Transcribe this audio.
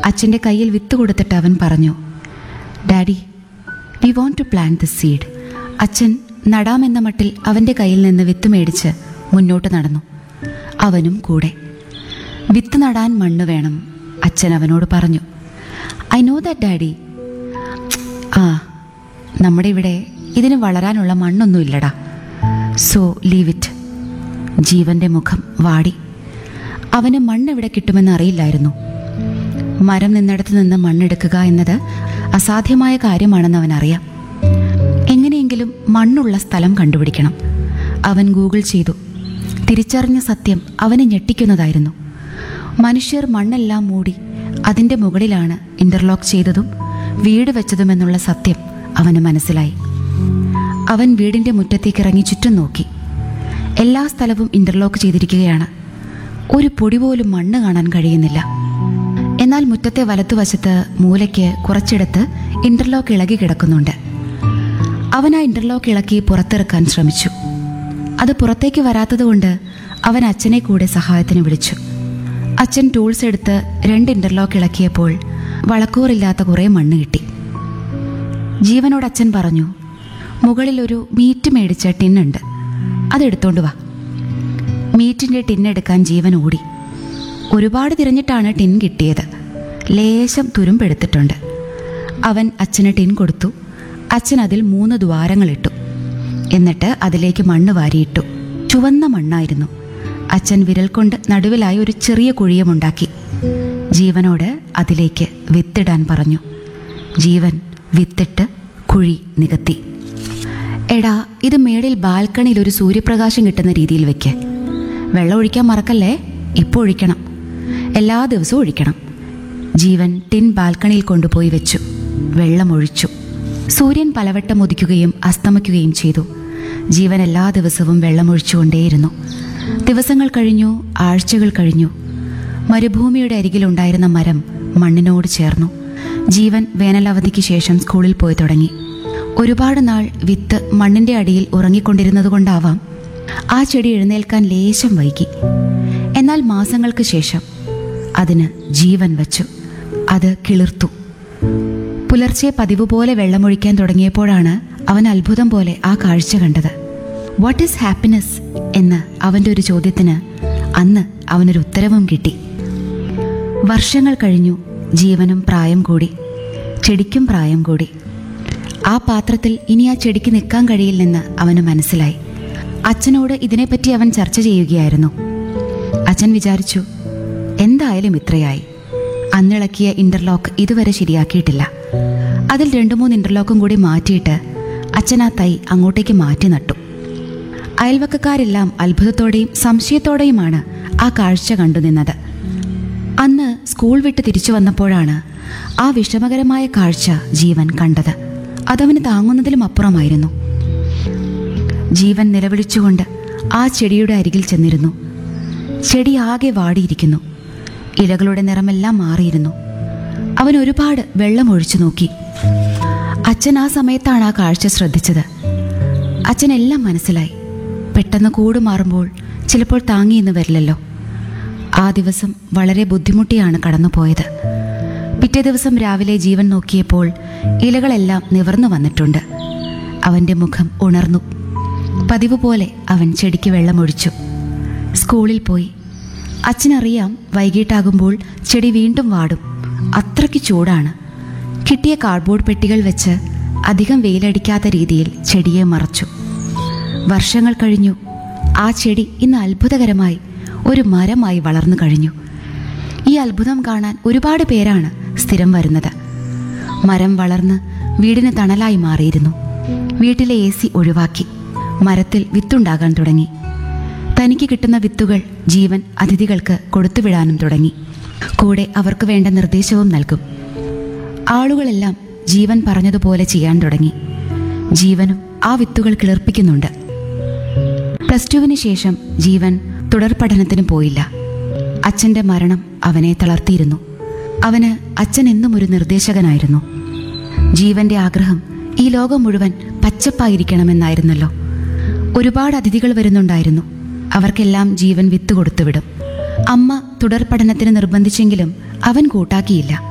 അച്ഛൻ്റെ കയ്യിൽ വിത്ത് കൊടുത്തിട്ട് അവൻ പറഞ്ഞു daddy we want to plant the seed അച്ഛൻ നടാമെന്ന മട്ടിൽ അവൻ്റെ കയ്യിൽ നിന്ന് വിത്ത് മേടിച്ച് മുന്നോട്ട് നടന്നു അവനും കൂടെ വിത്ത് നടാൻ മണ്ണ് വേണം അച്ഛൻ അവനോട് പറഞ്ഞു ഐ നോ ദാറ്റ് ഡാഡി ആ നമ്മുടെ ഇവിടെ ഇതിന് വളരാനുള്ള മണ്ണൊന്നുമില്ലടാ സോ ലീവ് ഇറ്റ് ജീവന്റെ മുഖം വാടി അവന് മണ്ണെവിടെ കിട്ടുമെന്ന് അറിയില്ലായിരുന്നു മരം നിന്നിടത്ത് നിന്ന് മണ്ണെടുക്കുക എന്നത് അസാധ്യമായ കാര്യമാണെന്ന് അവനറിയാം എങ്ങനെയെങ്കിലും മണ്ണുള്ള സ്ഥലം കണ്ടുപിടിക്കണം അവൻ ഗൂഗിൾ ചെയ്തു തിരിച്ചറിഞ്ഞ സത്യം അവനെ ഞെട്ടിക്കുന്നതായിരുന്നു മനുഷ്യർ മണ്ണെല്ലാം മൂടി അതിൻ്റെ മുകളിലാണ് ഇന്റർലോക്ക് ചെയ്തതും വീട് വെച്ചതുമെന്നുള്ള സത്യം അവന് മനസ്സിലായി അവൻ വീടിൻ്റെ മുറ്റത്തേക്ക് ഇറങ്ങി ചുറ്റും നോക്കി എല്ലാ സ്ഥലവും ഇന്റർലോക്ക് ചെയ്തിരിക്കുകയാണ് ഒരു പൊടി പോലും മണ്ണ് കാണാൻ കഴിയുന്നില്ല എന്നാൽ മുറ്റത്തെ വലത്തുവശത്ത് മൂലയ്ക്ക് കുറച്ചിടത്ത് ഇന്റർലോക്ക് ഇളകി കിടക്കുന്നുണ്ട് അവൻ ആ ഇന്റർലോക്ക് ഇളക്കി പുറത്തിറക്കാൻ ശ്രമിച്ചു അത് പുറത്തേക്ക് വരാത്തതുകൊണ്ട് അവൻ അച്ഛനെ കൂടെ സഹായത്തിന് വിളിച്ചു അച്ഛൻ ടൂൾസ് എടുത്ത് രണ്ട് ഇന്റർലോക്ക് ഇളക്കിയപ്പോൾ വളക്കൂറില്ലാത്ത കുറേ മണ്ണ് കിട്ടി ജീവനോട് അച്ഛൻ പറഞ്ഞു മുകളിൽ ഒരു മീറ്റ് മേടിച്ച ടിന്നുണ്ട് അതെടുത്തോണ്ട് വാ മീറ്റിന്റെ ടിന്നെടുക്കാൻ ജീവൻ ഓടി ഒരുപാട് തിരഞ്ഞിട്ടാണ് ടിൻ കിട്ടിയത് ലേശം തുരുമ്പെടുത്തിട്ടുണ്ട് അവൻ അച്ഛന് ടിൻ കൊടുത്തു അച്ഛൻ അതിൽ മൂന്ന് ദ്വാരങ്ങളിട്ടു എന്നിട്ട് അതിലേക്ക് മണ്ണ് വാരിയിട്ടു ചുവന്ന മണ്ണായിരുന്നു അച്ഛൻ വിരൽ കൊണ്ട് നടുവിലായി ഒരു ചെറിയ കുഴിയുമുണ്ടാക്കി ജീവനോട് അതിലേക്ക് വിത്തിടാൻ പറഞ്ഞു ജീവൻ വിത്തിട്ട് കുഴി നികത്തി എടാ ഇത് മേളിൽ ബാൽക്കണിയിൽ ഒരു സൂര്യപ്രകാശം കിട്ടുന്ന രീതിയിൽ വെക്ക് വെള്ളം ഒഴിക്കാൻ മറക്കല്ലേ ഇപ്പോൾ ഒഴിക്കണം എല്ലാ ദിവസവും ഒഴിക്കണം ജീവൻ ടിൻ ബാൽക്കണിയിൽ കൊണ്ടുപോയി വെച്ചു വെള്ളം ഒഴിച്ചു സൂര്യൻ പലവട്ടം ഉദിക്കുകയും അസ്തമിക്കുകയും ചെയ്തു ജീവൻ എല്ലാ ദിവസവും വെള്ളമൊഴിച്ചുകൊണ്ടേയിരുന്നു ദിവസങ്ങൾ കഴിഞ്ഞു ആഴ്ചകൾ കഴിഞ്ഞു മരുഭൂമിയുടെ അരികിലുണ്ടായിരുന്ന മരം മണ്ണിനോട് ചേർന്നു ജീവൻ വേനലവധിക്ക് ശേഷം സ്കൂളിൽ പോയി തുടങ്ങി ഒരുപാട് നാൾ വിത്ത് മണ്ണിന്റെ അടിയിൽ ഉറങ്ങിക്കൊണ്ടിരുന്നതുകൊണ്ടാവാം ആ ചെടി എഴുന്നേൽക്കാൻ ലേശം വൈകി എന്നാൽ മാസങ്ങൾക്ക് ശേഷം അതിന് ജീവൻ വച്ചു അത് കിളിർത്തു പുലർച്ചെ പതിവ് പോലെ വെള്ളമൊഴിക്കാൻ തുടങ്ങിയപ്പോഴാണ് അവൻ അത്ഭുതം പോലെ ആ കാഴ്ച കണ്ടത് വാട്ട് ഈസ് ഹാപ്പിനെസ് എന്ന് അവൻ്റെ ഒരു ചോദ്യത്തിന് അന്ന് അവനൊരു ഉത്തരവും കിട്ടി വർഷങ്ങൾ കഴിഞ്ഞു ജീവനും പ്രായം കൂടി ചെടിക്കും പ്രായം കൂടി ആ പാത്രത്തിൽ ഇനി ആ ചെടിക്ക് നിൽക്കാൻ കഴിയില്ലെന്ന് അവന് മനസ്സിലായി അച്ഛനോട് ഇതിനെപ്പറ്റി അവൻ ചർച്ച ചെയ്യുകയായിരുന്നു അച്ഛൻ വിചാരിച്ചു എന്തായാലും ഇത്രയായി അന്നിളക്കിയ ഇന്റർലോക്ക് ഇതുവരെ ശരിയാക്കിയിട്ടില്ല അതിൽ രണ്ടു മൂന്ന് ഇന്റർലോക്കും കൂടി മാറ്റിയിട്ട് അച്ഛൻ ആ തൈ അങ്ങോട്ടേക്ക് മാറ്റി നട്ടു അയൽവക്കക്കാരെല്ലാം അത്ഭുതത്തോടെയും സംശയത്തോടെയുമാണ് ആ കാഴ്ച കണ്ടുനിന്നത് അന്ന് സ്കൂൾ വിട്ട് തിരിച്ചു വന്നപ്പോഴാണ് ആ വിഷമകരമായ കാഴ്ച ജീവൻ കണ്ടത് അതവന് താങ്ങുന്നതിലും അപ്പുറമായിരുന്നു ജീവൻ നിലവിളിച്ചുകൊണ്ട് ആ ചെടിയുടെ അരികിൽ ചെന്നിരുന്നു ചെടി ആകെ വാടിയിരിക്കുന്നു ഇലകളുടെ നിറമെല്ലാം മാറിയിരുന്നു അവൻ ഒരുപാട് വെള്ളം ഒഴിച്ചു നോക്കി അച്ഛൻ ആ സമയത്താണ് ആ കാഴ്ച ശ്രദ്ധിച്ചത് അച്ഛനെല്ലാം മനസ്സിലായി പെട്ടെന്ന് കൂട് മാറുമ്പോൾ ചിലപ്പോൾ താങ്ങിയെന്ന് വരില്ലല്ലോ ആ ദിവസം വളരെ ബുദ്ധിമുട്ടിയാണ് കടന്നുപോയത് പിറ്റേ ദിവസം രാവിലെ ജീവൻ നോക്കിയപ്പോൾ ഇലകളെല്ലാം നിവർന്നു വന്നിട്ടുണ്ട് അവന്റെ മുഖം ഉണർന്നു പതിവ് പോലെ അവൻ ചെടിക്ക് വെള്ളമൊഴിച്ചു സ്കൂളിൽ പോയി അച്ഛനറിയാം വൈകിട്ടാകുമ്പോൾ ചെടി വീണ്ടും വാടും അത്രയ്ക്ക് ചൂടാണ് കിട്ടിയ കാർഡ്ബോർഡ് പെട്ടികൾ വെച്ച് അധികം വെയിലടിക്കാത്ത രീതിയിൽ ചെടിയെ മറച്ചു വർഷങ്ങൾ കഴിഞ്ഞു ആ ചെടി ഇന്ന് അത്ഭുതകരമായി ഒരു മരമായി വളർന്നു കഴിഞ്ഞു ഈ അത്ഭുതം കാണാൻ ഒരുപാട് പേരാണ് സ്ഥിരം വരുന്നത് മരം വളർന്ന് വീടിന് തണലായി മാറിയിരുന്നു വീട്ടിലെ എ സി ഒഴിവാക്കി മരത്തിൽ വിത്തുണ്ടാകാൻ തുടങ്ങി തനിക്ക് കിട്ടുന്ന വിത്തുകൾ ജീവൻ അതിഥികൾക്ക് കൊടുത്തുവിടാനും തുടങ്ങി കൂടെ അവർക്ക് വേണ്ട നിർദ്ദേശവും നൽകും ആളുകളെല്ലാം ജീവൻ പറഞ്ഞതുപോലെ ചെയ്യാൻ തുടങ്ങി ജീവനും ആ വിത്തുകൾ കിളിർപ്പിക്കുന്നുണ്ട് പ്ലസ് ടുവിന് ശേഷം ജീവൻ തുടർ പഠനത്തിന് പോയില്ല അച്ഛന്റെ മരണം അവനെ തളർത്തിയിരുന്നു അവന് അച്ഛൻ എന്നും ഒരു നിർദ്ദേശകനായിരുന്നു ജീവന്റെ ആഗ്രഹം ഈ ലോകം മുഴുവൻ പച്ചപ്പായിരിക്കണമെന്നായിരുന്നല്ലോ ഒരുപാട് അതിഥികൾ വരുന്നുണ്ടായിരുന്നു അവർക്കെല്ലാം ജീവൻ വിത്ത് കൊടുത്തുവിടും അമ്മ തുടർ പഠനത്തിന് നിർബന്ധിച്ചെങ്കിലും അവൻ കൂട്ടാക്കിയില്ല